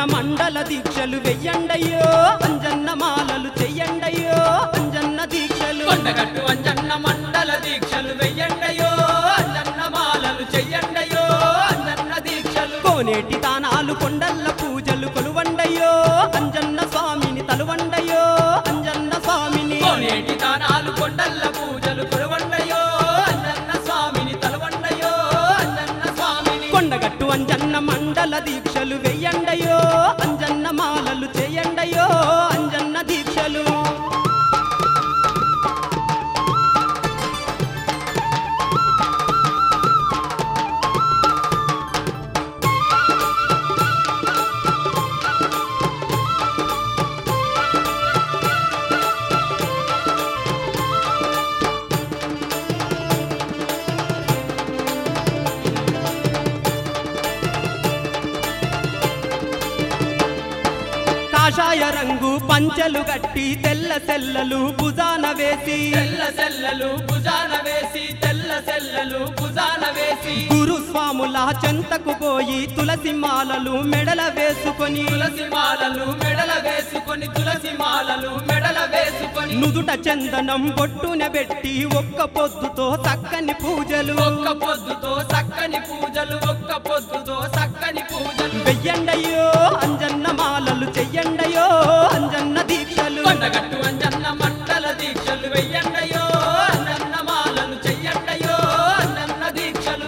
మండల దీక్షలు వెయ్యండయ్యో అంజన్న మాలలు చెయ్యండయ్యో అంజన్న దీక్షలు కొండగట్టు అంజన్న మండల దీక్షలు వెయ్యండయో అంజన్న మాలలు చెయ్యండయో అంజన్న దీక్షలు కోనేటి తానాలు కొండల్ల పూజలు కొలువండయ్యో అంజన్న స్వామిని తలువండయ్యో అంజన్న స్వామిని కోనేటి దానాలు కొండల్ల పూజలు కొలువండయో అంజన్న స్వామిని తలవండయో అంజన్న స్వామిని కొండగట్టు అంజన్న మండల దీక్షలు వెయ్యండయ్యో అంజన్న మాలలు చేయండయ్యో అంజన్న దీక్షలు కాషాయ రంగు పంచెలు గట్టి తెల్ల సెల్లలు భుజాన వేసి తెల్ల సెల్లలు భుజాన వేసి తెల్ల సెల్లలు భుజాన వేసి గురుస్వాముల చెంతకు పోయి తులసి మాలలు మెడల వేసుకొని తులసి మాలలు మెడల వేసుకొని తులసి మాలలు మెడల వేసుకొని నుదుట చందనం బొట్టున పెట్టి ఒక్క పొద్దుతో చక్కని పూజలు ఒక్క పొద్దుతో చక్కని పూజలు ఒక్క పొద్దుతో చక్కని పూజలు వెయ్యండయ్యో అంజన్న మాలలు చెయ్యండయ్యో అంజన్న దీక్షలు కొండగట్టు అంజన్న మండల దీక్షలు వెయ్యండయో అంజన్న మాలలు చెయ్యండయో అంజన్న దీక్షలు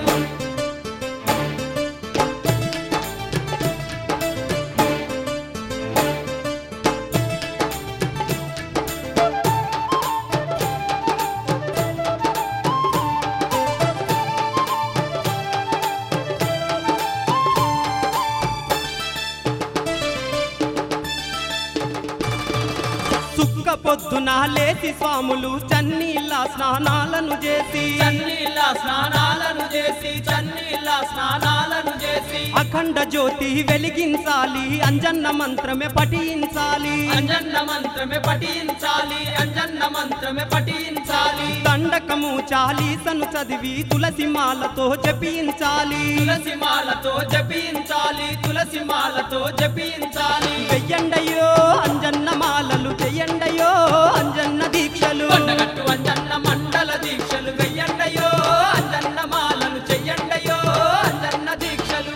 సుక్క పొద్దున లేచి స్వాములు చన్నీళ్ళ స్నానాలను చేసి చన్నీళ్ళ స్నానాలను చేసి చన్నీళ్ళ స్నానాలను చేసి అఖండ జ్యోతి వెలిగించాలి అంజన్న మంత్రమే పఠించాలి అంజన్న మంత్రమే పఠించాలి అంజన్న మంత్రమే పఠించాలి దండకము చాలీసను చదివి తులసి మాలతో జపించాలి తులసి మాలతో జపించాలి తులసి మాలతో జపించాలి వెయ్యండయ్యో అంజన్న మాలలు చెయ్యండయ్యో అంజన్న దీక్షలు కొండగట్టు అంజన్న మండల దీక్షలు వెయ్యండయో అంజన్న మాలలు చెయ్యండయో అంజన్న దీక్షలు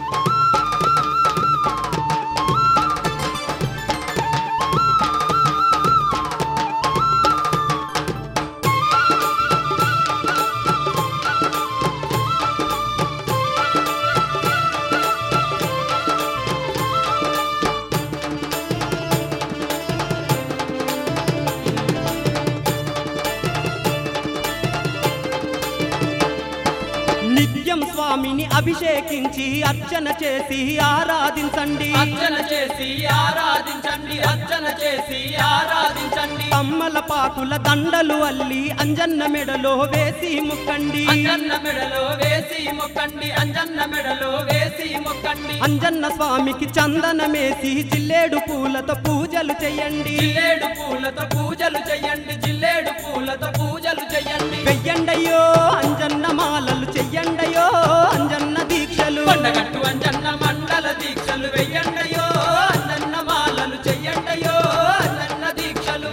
నిత్యం స్వామిని అభిషేకించి అర్చన చేసి ఆరాధించండి అర్చన చేసి ఆరాధించండి అర్చన చేసి ఆరాధించండి కమ్మల పాకుల దండలు అల్లి అంజన్న మెడలో వేసి ముక్కండి అంజన్న మెడలో వేసి మొక్కండి అంజన్న మెడలో వేసి మొక్కండి అంజన్న స్వామికి చందనమేసి జిల్లేడు పూలతో పూజలు చేయండి జిల్లేడు పూలతో పూజలు చెయ్యండి జిల్లేడు పూలతో పూజలు చెయ్యండి వెయ్యండయ్యో అంజన్న మాలలు చెయ్యండయ్యో అంజన్న దీక్షలు కొండగట్టు అంజన్న మండల దీక్షలు వెయ్యండయో అంజన్న మాలలు చెయ్యండయో అంజన్న దీక్షలు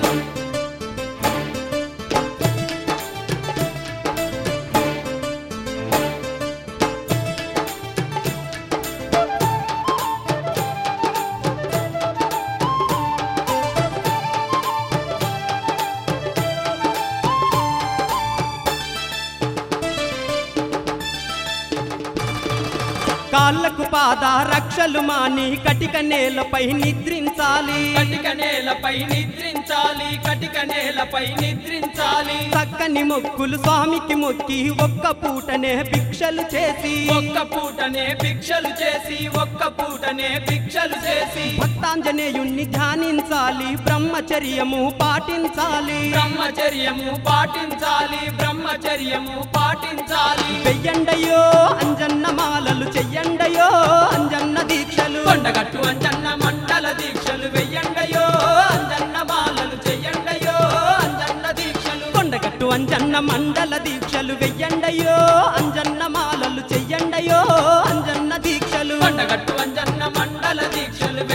కాళ్ళకు పాద రక్షలు మాని కటిక నేలపై నిద్రించాలి కటిక నేలపై నిద్రించాలి కటిక నేలపై నిద్రించాలి చక్కని మొక్కులు స్వామికి మొక్కి ఒక్క పూటనే భిక్షలు చేసి ఒక్క పూటనే భిక్షలు చేసి ఒక్క పూటనే భిక్షలు చేసి భక్తాంజనేయుణ్ణి ధ్యానించాలి బ్రహ్మచర్యము పాటించాలి బ్రహ్మచర్యము పాటించాలి బ్రహ్మచర్యము పాటించాలి వెయ్యండయ్యో అంజన్న మాలలు చెయ్యండయ్యో అంజన్న దీక్షలు కొండగట్టు అంజన్న మండల దీక్షలు వెయ్యండయో అంజన్న మాలలు చెయ్యండయో అంజన్న దీక్షలు కొండగట్టు అంజన్న మండల దీక్షలు వెయ్యండయ్యో అంజన్న మాలలు చెయ్యండయ్యో అంజన్న దీక్షలు కొండగట్టు అంజన్న మండల దీక్షలు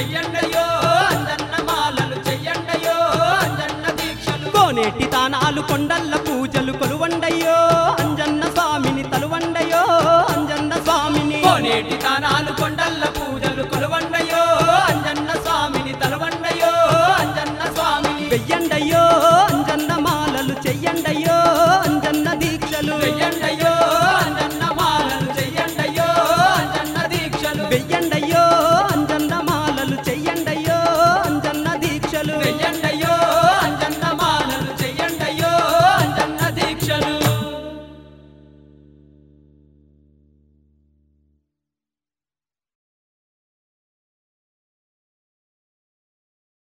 పాలు కొండల్ల